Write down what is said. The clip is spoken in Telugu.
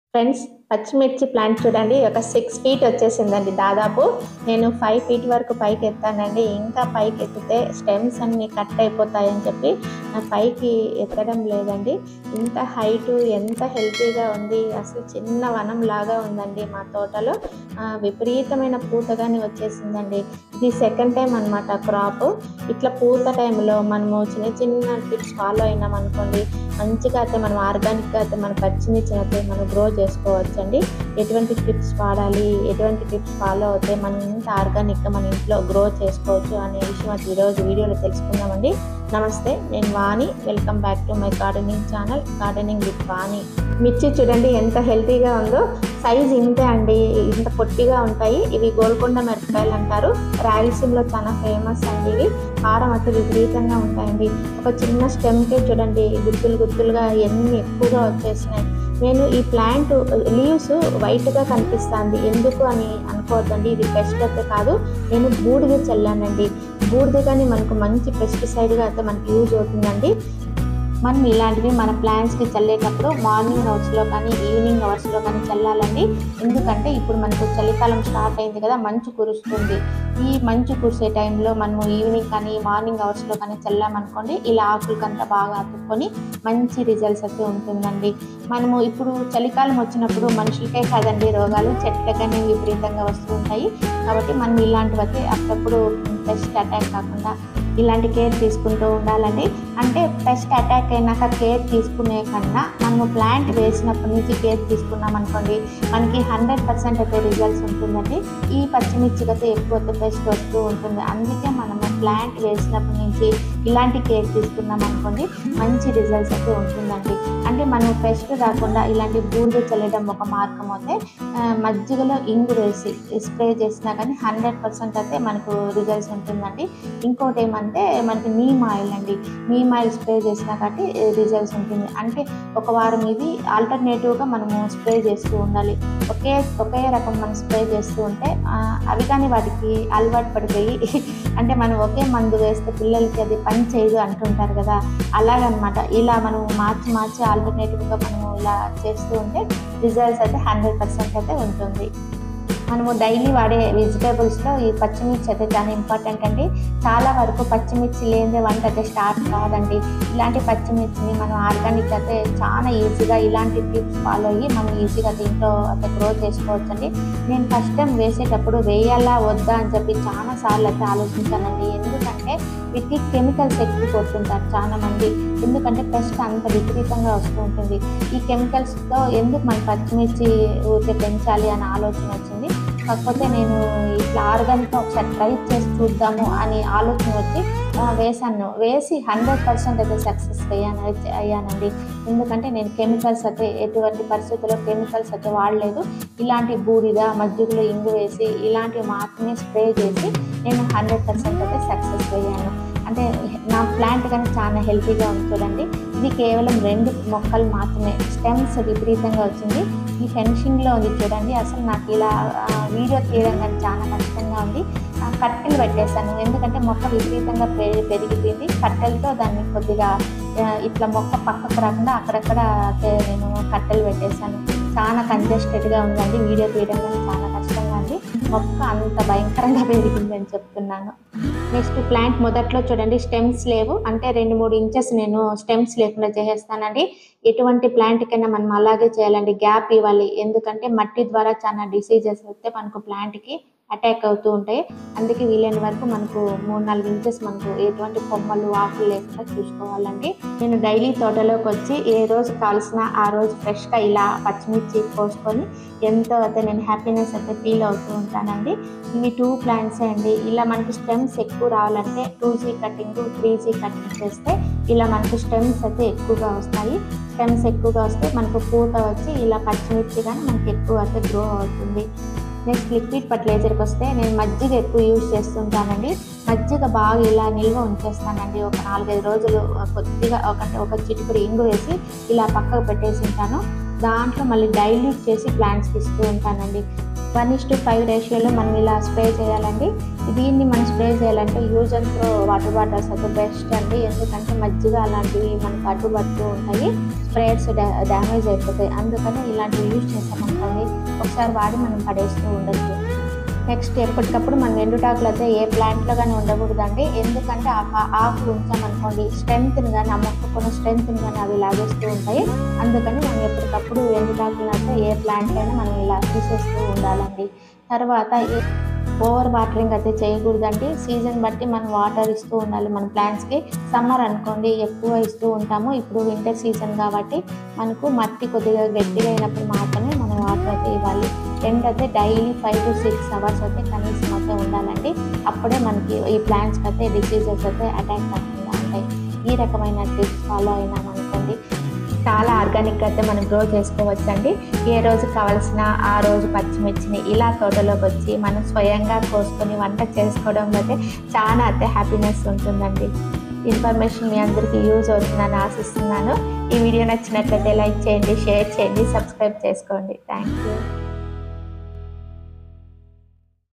ఫ్రెండ్స్ పచ్చిమిర్చి ప్లాంట్ చూడండి ఒక సిక్స్ ఫీట్ వచ్చేసిందండి దాదాపు నేను ఫైవ్ ఫీట్ వరకు పైకి ఎత్తానండి ఇంకా పైకి ఎత్తితే స్టెమ్స్ అన్ని కట్ అయిపోతాయని చెప్పి నా పైకి ఎత్తడం లేదండి ఇంత హైట్ ఎంత హెల్తీగా ఉంది అసలు చిన్న వనం లాగా ఉందండి మా తోటలో ఆ, విపరీతమైన పూత కానీ వచ్చేసిందండి ఇది సెకండ్ టైం అనమాట క్రాప్ ఇట్లా పూత టైంలో మనము చిన్న చిన్న టిప్స్ ఫాలో అయినాం అనుకోండి మంచిగా అయితే మనం ఆర్గానిక్గా అయితే మన పచ్చిమిర్చి అయితే మనం గ్రో చేసుకోవచ్చండి ఎటువంటి టిప్స్ వాడాలి ఎటువంటి టిప్స్ ఫాలో అవుతే మనం ఇంత ఆర్గానిక్గా మన ఇంట్లో గ్రో చేసుకోవచ్చు అనే విషయం అయితే ఈరోజు వీడియోలో తెలుసుకుందామండి నమస్తే నేను Vani welcome back to my gardening channel gardening with Vani మిర్చి చూడండి ఎంత హెల్తీగా ఉందో సైజ్ ఇంతే అండి ఇంత పొట్టిగా ఉంటాయి ఇవి గోల్కొండ మిరపకాయలు అంటారు రాయలసీమలో చాలా ఫేమస్ అండి ఇవి కారం అయితే విపరీతంగా ఉంటాయండి ఒక చిన్న స్టెమ్కే చూడండి గుత్తులు గుత్తులుగా ఎన్ని ఎక్కువగా వచ్చేసినాయి నేను ఈ ప్లాంట్ లీవ్స్ వైట్గా కనిపిస్తుంది ఎందుకు అని అనుకోవద్దండి ఇది పెస్ట్ అయితే కాదు నేను బూడిద చల్లానండి బూడిద కానీ మనకు మంచి పెస్టిసైడ్గా అయితే మనకి యూజ్ అవుతుందండి మనం ఇలాంటివి మన ప్లాంట్స్కి చల్లేటప్పుడు మార్నింగ్ అవర్స్లో కానీ ఈవినింగ్ అవర్స్లో కానీ చల్లాలండి ఎందుకంటే ఇప్పుడు మనకు చలికాలం స్టార్ట్ అయింది కదా మంచు కురుస్తుంది ఈ మంచు కురిసే టైంలో మనము ఈవినింగ్ కానీ మార్నింగ్ అవర్స్లో కానీ చల్లామనుకోండి ఇలా ఆకులకంతా బాగా అతుక్కొని మంచి రిజల్ట్స్ అయితే ఉంటుందండి మనము ఇప్పుడు చలికాలం వచ్చినప్పుడు మనుషులకే కాదండి రోగాలు చెట్లకనే విపరీతంగా వస్తూ ఉంటాయి కాబట్టి మనం ఇలాంటివి అయితే అప్పుడప్పుడు పెస్ట్ అటాక్ కాకుండా ఇలాంటి కేర్ తీసుకుంటూ ఉండాలండి అంటే పెస్ట్ అటాక్ అయినాక కేర్ తీసుకునే కన్నా మనము ప్లాంట్ వేసినప్పటి నుంచి కేర్ తీసుకున్నాం అనుకోండి మనకి హండ్రెడ్ పర్సెంట్ అయితే రిజల్ట్స్ ఉంటుందండి ఈ పచ్చిమిర్చికి అయితే ఎక్కువ అయితే పెస్ట్ వస్తూ ఉంటుంది అందుకే మనము ప్లాంట్ వేసినప్పటి నుంచి ఇలాంటి కేర్ తీసుకున్నాం అనుకోండి మంచి రిజల్ట్స్ అయితే ఉంటుందండి అంటే మనం పెస్ట్ రాకుండా ఇలాంటి బూడిద చల్లడం ఒక మార్గం అయితే ఆ, మజ్జిగలో ఇంగు వేసి స్ప్రే చేసినా కానీ హండ్రెడ్ పర్సెంట్ అయితే మనకు రిజల్ట్స్ ఉంటుందండి ఇంకోటి ఏమంటే మనకి నీమ్ ఆయిల్ అండి నీమ్ ఆయిల్ స్ప్రే చేసినా కాబట్టి రిజల్ట్స్ ఉంటుంది అంటే ఒక వారం ఇది ఆల్టర్నేటివ్గా మనము స్ప్రే చేస్తూ ఉండాలి ఒకే ఒకే రకం మనం స్ప్రే చేస్తూ ఉంటే ఆ, అవి కానీ వాటికి అలవాటు పడిపోయి అంటే మనం ఒకే మందు వేస్తే పిల్లలకి అది పని చేయదు అంటుంటారు కదా అలాగనమాట ఇలా మనం మార్చి మార్చి ఆల్టర్నేటివ్గా మనము ఇలా చేస్తూ ఉంటే రిజల్ట్స్ అయితే హండ్రెడ్ పర్సెంట్ అయితే ఉంటుంది మనము డైలీ వాడే వెజిటేబుల్స్లో ఈ పచ్చిమిర్చి అయితే చాలా ఇంపార్టెంట్ అండి చాలా వరకు పచ్చిమిర్చి లేనిదే వంట అయితే స్టార్ట్ కాదండి ఇలాంటి పచ్చిమిర్చిని మనం ఆర్గానిక్ అయితే చాలా ఈజీగా ఇలాంటి టిప్స్ ఫాలో అయ్యి మనం ఈజీగా దీంట్లో అయితే గ్రో చేసుకోవచ్చు అండి నేను ఫస్ట్ టైం వేసేటప్పుడు వేయాలా వద్దా అని చెప్పి చాలా సార్లు అయితే ఆలోచించానండి ఎందుకంటే వీటికి కెమికల్స్ ఎక్కువ కొడుతుంటారు చాలా మంది ఎందుకంటే పెస్ట్ అంత విపరీతంగా వస్తూ ఉంటుంది ఈ కెమికల్స్తో ఎందుకు మన పచ్చిమిర్చి ఊరికే పెంచాలి అనే ఆలోచన వచ్చింది కాకపోతే నేను ఇట్లా ఆర్గానిక్గా ఒకసారి ట్రై చేసి చూద్దాము అని ఆలోచన వచ్చి ఆ, వేసాను వేసి హండ్రెడ్ పర్సెంట్ అయితే సక్సెస్ అయ్యాను అయ్యానండి ఎందుకంటే నేను కెమికల్స్ అయితే ఎటువంటి పరిస్థితుల్లో కెమికల్స్ అయితే వాడలేదు ఇలాంటి బూడిద మజ్జిగలో ఇంగు వేసి ఇలాంటివి మాత్రమే స్ప్రే చేసి నేను హండ్రెడ్ పర్సెంట్ అయితే సక్సెస్ అయ్యాను అంటే నా ప్లాంట్ కానీ చాలా హెల్తీగా ఉంది చూడండి ఇది కేవలం రెండు మొక్కలు మాత్రమే స్టెమ్స్ విపరీతంగా వచ్చింది ఈ ఫెన్షింగ్లో ఉంది చూడండి అసలు నాకు ఇలా ఆ, వీడియో తీయడం కానీ చాలా కష్టంగా ఉంది ఆ, కట్టెలు పెట్టేశాను ఎందుకంటే మొక్క విపరీతంగా పె- పెరిగిపోయింది కట్టెలతో దాన్ని కొద్దిగా ఆ, ఇట్లా మొక్క పక్కకు రాకుండా అక్కడక్కడ తే- నేను కట్టెలు పెట్టేశాను చాలా కంజెస్టెడ్గా ఉందండి వీడియో తీయడం కానీ చాలా కష్టంగా ఉంది మొక్క అంత భయంకరంగా పెరిగిందని చెప్తున్నాను నెక్స్ట్ ప్లాంట్ మొదట్లో చూడండి స్టెమ్స్ లేవు అంటే రెండు మూడు ఇంచెస్ నేను స్టెమ్స్ లేకుండా చేసేస్తానండి ఎటువంటి ప్లాంట్ కైనా మనం అలాగే చేయాలండి గ్యాప్ ఇవ్వాలి ఎందుకంటే మట్టి ద్వారా చాలా డిసీజెస్ వస్తే మనకు ప్లాంట్కి అటాక్ అవుతూ ఉంటాయి అందుకే వీలైన వరకు మనకు మూడు నాలుగు ఇంచెస్ మనకు ఎటువంటి కొమ్మలు ఆకులు లేకుండా చూసుకోవాలండి నేను డైలీ తోటలోకి వచ్చి ఏ రోజు కావాల్సిన ఆ రోజు ఫ్రెష్గా ఇలా పచ్చిమిర్చి కోసుకొని ఎంతో అయితే నేను హ్యాపీనెస్ అయితే ఫీల్ అవుతూ ఉంటానండి ఇవి టూ ప్లాంట్స్ అండి ఇలా మనకు స్టెమ్స్ ఎక్కువ రావాలంటే two G cutting three G cutting చేస్తే ఇలా మనకు స్టెమ్స్ అయితే ఎక్కువగా వస్తాయి స్టెమ్స్ ఎక్కువగా వస్తే మనకు పూత వచ్చి ఇలా పచ్చిమిర్చి కానీ మనకి ఎక్కువ అయితే గ్రో అవుతుంది నెక్స్ట్ లిక్విడ్ ఫర్టిలైజర్కి వస్తే నేను మజ్జిగ ఎక్కువ యూజ్ చేస్తుంటానండి మజ్జిగ బాగా ఇలా నిల్వ ఉంచేస్తానండి ఒక నాలుగైదు రోజులు కొద్దిగా ఒక ఒక చిటికుడు ఇంగు వేసి ఇలా పక్కకు పెట్టేసి ఉంటాను దాంట్లో మళ్ళీ డైల్యూట్ చేసి ప్లాంట్స్కి ఇస్తూ ఉంటానండి వన్ ఇస్ టు ఫైవ్ రేషియోలో మనం ఇలా స్ప్రే చేయాలండి దీన్ని మనం స్ప్రే చేయాలంటే use and throw water bottles అయితే బెస్ట్ అండి ఎందుకంటే మజ్జిగ అలాంటివి మనకు అడ్డుపడుతూ ఉంటాయి స్ప్రేయర్స్ డ్యామేజ్ అయిపోతాయి అందుకని ఇలాంటివి యూజ్ చేసామనుకోండి ఒకసారి వాడి మనం పడేస్తూ ఉండొచ్చు నెక్స్ట్ ఎప్పటికప్పుడు మనం ఎండుటాకులు అయితే ఏ ప్లాంట్లో కానీ ఉండకూడదండి ఎందుకంటే ఆ కా- ఆకులు ఉంచామనుకోండి స్ట్రెంగ్త్ని కానీ ఆ మొక్క కొన్ని స్ట్రెంగ్త్ని కానీ అవి లాగేస్తూ ఉంటాయి అందుకని మనం ఎప్పటికప్పుడు ఎండుటాకులు అయితే ఏ ప్లాంట్ అయినా మనం ఇలా తీసేస్తూ ఉండాలండి తర్వాత ఈ ఓవర్ వాటరింగ్ అయితే చేయకూడదండి సీజన్ బట్టి మనం వాటర్ ఇస్తూ ఉండాలి మన ప్లాంట్స్కి సమ్మర్ అనుకోండి ఎక్కువ ఇస్తూ ఉంటాము ఇప్పుడు వింటర్ సీజన్ కాబట్టి మనకు మట్టి కొద్దిగా గట్టిగా అయినప్పుడు మాత్రమే మనం వాటర్ అయితే ఇవ్వాలి ఎండ్ అయితే daily five to six hours అయితే కనీసం అయితే ఉండాలండి అప్పుడే మనకి ఈ ప్లాంట్స్కి అయితే డిసీజెస్ అయితే అటాక్ కాకుండా ఉంటాయి ఈ రకమైన టిప్స్ ఫాలో అయినామనుకోండి చాలా ఆర్గానిక్ అయితే మనం గ్రో చేసుకోవచ్చండి ఏ రోజు కావాల్సిన ఆ రోజు పచ్చిమిర్చిని ఇలా తోటలోకి వచ్చి మనం స్వయంగా కోసుకొని వంట చేసుకోవడం అయితే చాలా అయితే హ్యాపీనెస్ ఉంటుందండి ఇన్ఫర్మేషన్ మీ అందరికీ యూజ్ అవుతుందని ఆశిస్తున్నాను ఈ వీడియో నచ్చినట్లయితే లైక్ చేయండి షేర్ చేయండి సబ్స్క్రైబ్ చేసుకోండి థ్యాంక్ యూ